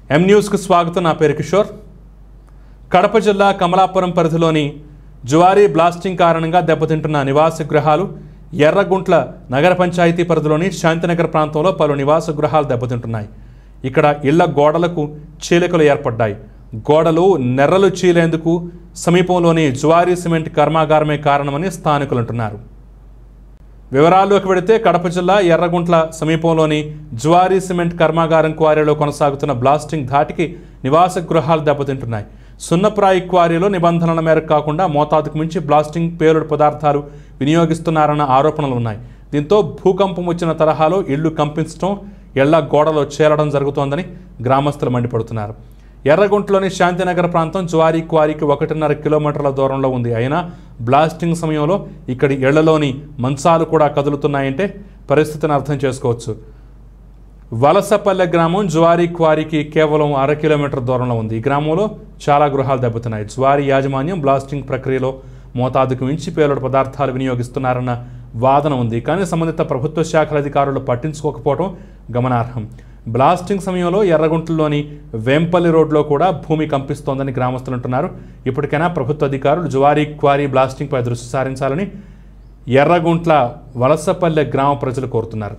ఎం న్యూస్కు స్వాగతం నా పేరు కిషోర్ కడప జిల్లా కమలాపురం పరిధిలోని జువారీ బ్లాస్టింగ్ కారణంగా దెబ్బతింటున్న నివాస గృహాలు ఎర్రగుంట్ల నగర పంచాయతీ పరిధిలోని శాంతినగర్ ప్రాంతంలో పలు నివాస గృహాలు దెబ్బతింటున్నాయి ఇక్కడ ఇళ్ల గోడలకు చీలికలు ఏర్పడ్డాయి గోడలు నెర్రలు చీలేందుకు సమీపంలోని జువారీ సిమెంట్ కర్మాగారమే కారణమని స్థానికులు అంటున్నారు వివరాల్లోకి వెడితే కడప జిల్లా ఎర్రగుంట్ల సమీపంలోని జువారీ సిమెంట్ కర్మాగారం క్వారీలో కొనసాగుతున్న బ్లాస్టింగ్ ధాటికి నివాస గృహాలు దెబ్బతింటున్నాయి సున్నప్రాయి క్వారీలో నిబంధనల మేరకు కాకుండా మోతాదుకు మించి బ్లాస్టింగ్ పేలుడు పదార్థాలు వినియోగిస్తున్నారన్న ఆరోపణలు ఉన్నాయి దీంతో భూకంపం వచ్చిన తరహాలో ఇళ్లు కంపించడం ఇళ్ల గోడలో చేరడం జరుగుతోందని గ్రామస్తులు మండిపడుతున్నారు ఎర్రగుంటలోని శాంతినగర్ ప్రాంతం జువారీ క్వారీకి ఒకటిన్నర కిలోమీటర్ల దూరంలో ఉంది అయినా బ్లాస్టింగ్ సమయంలో ఇక్కడి ఇళ్లలోని మంచాలు కూడా కదులుతున్నాయంటే పరిస్థితిని అర్థం చేసుకోవచ్చు వలసపల్లె గ్రామం జువారీ క్వారీకి కేవలం అర కిలోమీటర్ దూరంలో ఉంది ఈ గ్రామంలో చాలా గృహాలు దెబ్బతున్నాయి జువారీ యాజమాన్యం బ్లాస్టింగ్ ప్రక్రియలో మోతాదుకు మించి పేలుడు పదార్థాలు వినియోగిస్తున్నారన్న వాదన ఉంది కానీ సంబంధిత ప్రభుత్వ శాఖల అధికారులు పట్టించుకోకపోవడం గమనార్హం బ్లాస్టింగ్ సమయంలో ఎర్రగుంటలోని వేంపల్లి రోడ్లో కూడా భూమి కంపిస్తోందని గ్రామస్తులు అంటున్నారు ఇప్పటికైనా ప్రభుత్వ అధికారులు జువారీ క్వారీ బ్లాస్టింగ్పై దృష్టి సారించాలని ఎర్రగుంట్ల వలసపల్లె గ్రామ ప్రజలు కోరుతున్నారు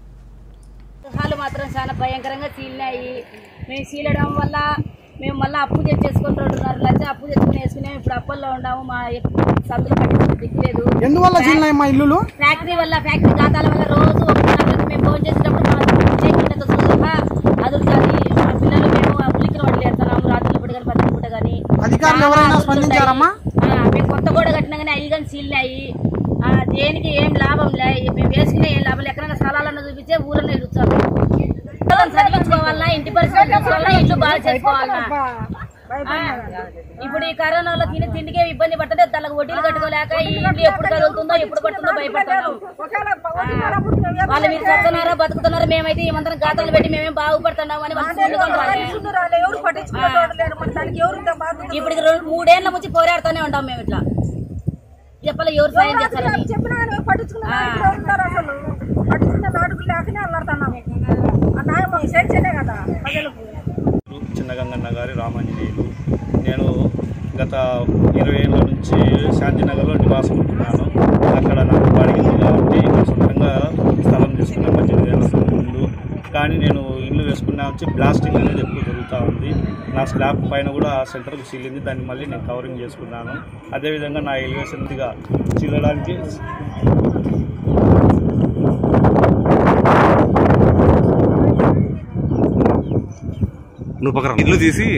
గృహాలు మాత్రం చాలా భయంకరంగా చీలినాయి మేము చీలడం వల్ల మేము మళ్ళీ అప్పు తెచ్చేసుకొని రెండున్నర లక్ష అప్పు తెచ్చుకొని వేసుకున్నాం ఇప్పుడు అప్పుల్లో ఉన్నాము మా సందులు పట్టించుకుని దిక్కులేదు ఎందువల్ల చీలినాయి మా ఇల్లులు ఫ్యాక్టరీ వల్ల ఫ్యాక్టరీ ఖాతాల వల్ల రోజు ఒకటిన్నర మేము ఫోన్ చేసేటప్పుడు మా చేయకుండా చూసాక అదురుతుంది మా పిల్లలు మేము ఉలికిన వాడు లేడుతున్నాము రాత్రులు పూట కానీ పద్దెనిమిది పూట కానీ అధికారులు ఎవరైనా స్పందించారమ్మా ఆ, మేము కొత్త గోడ కట్టినా కానీ అవి కానీ చీలినాయి ఆ, దేనికి ఏం లాభం లే మేము వేసుకునే ఏం లాభం లే. ఎక్కడైనా స్థలాలను చూపించే ఊరన్నా ఇడుచారు చదివించుకోవాలన్నా ఇంటి పరిస్థితి చూసుకోవాలన్నా ఇల్లు బాగా చేసుకోవాలన్నా ఆ, ఇప్పుడు ఈ కరోనాలో తిని తిండికే ఇబ్బంది పడుతుంటే తనకు వడ్డీలు కట్టుకోలేక ఈ ఇల్లు ఎప్పుడు కదులుతుందో ఎప్పుడు పడుతుందో భయపడుతున్నాం ఆ, వాళ్ళు మీరు చస్తున్నారో బతుకుతున్నారో మేమైతే ఏమందరం గాతాలు పెట్టి మేమేం బాగుపడుతున్నాం అని వాళ్ళు చూసుకొని రాలే. ఇప్పుడు ఇది రెండు మూడేళ్ల నుంచి పోరాడుతూనే ఉంటాం మేము ఇట్లా చెప్పాలి ఎవరు సాయం చేస్తారని చిన్నగంగన్న గారి రామాంజనేయులు నేను గత ఇరవై ఏళ్ళ నుంచి శాంతినగర్లో నివాసం ఉంటున్నాను అక్కడ నాకు బాడిగ ఉంది కాబట్టి ఇక్కడ సొంతంగా స్థలం తీసుకున్నాను పద్దెనిమిది ఏళ్ళ ముందు కానీ నేను ఇల్లు వేసుకున్నా వచ్చి బ్లాస్టింగ్ అనేది ఎక్కువ జరుగుతూ ఉంది నా స్లాబ్ పైన కూడా సెంటర్కి చీలింది దాన్ని మళ్ళీ నేను కవరింగ్ చేసుకున్నాను అదేవిధంగా నా ఎలివేషన్గా చీలడానికి నువ్వు పక్కన ఇల్లు తీసి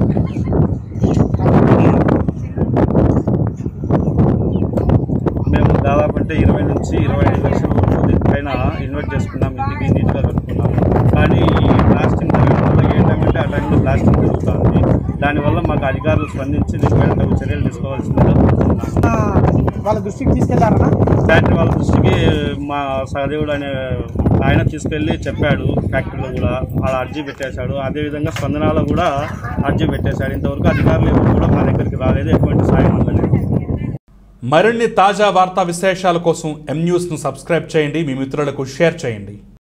మేము దాదాపు అంటే ఇరవై నుంచి ఇరవై ఐదు లక్షల వరకు దీనిపైన ఇన్వెస్ట్ చేసుకున్నాం ఇంటికి నీట్గా కట్టుకున్నాము కానీ ఈ బ్లాస్టింగ్ జరగడం వల్ల ఏంటంటే ఆ టైంలో బ్లాస్టింగ్ జరుగుతుంది దానివల్ల మాకు అధికారులు స్పందించి దీనిపైన తగు చర్యలు తీసుకోవాల్సిందిగా కోరుతున్నాము. ఆ, వాళ్ళ దృష్టికి తీసుకెళ్లారనా ఫ్యాక్టరీ వాళ్ళ దృష్టికి మా సహదేవుడు అనే ఆయన తీసుకెళ్ళి చెప్పాడు ఫ్యాక్టరీలో కూడా వాళ్ళ అర్జీ పెట్టేశాడు అదేవిధంగా స్పందనాలో కూడా అర్జీ పెట్టేశాడు ఇంతవరకు అధికారులు ఎవరు కూడా మా దగ్గరికి రాలేదు ఎటువంటి సాయం అందలేదు మరిన్ని తాజా వార్తా విశేషాల కోసం ఎం న్యూస్ను సబ్స్క్రైబ్ చేయండి మీ మిత్రులకు షేర్ చేయండి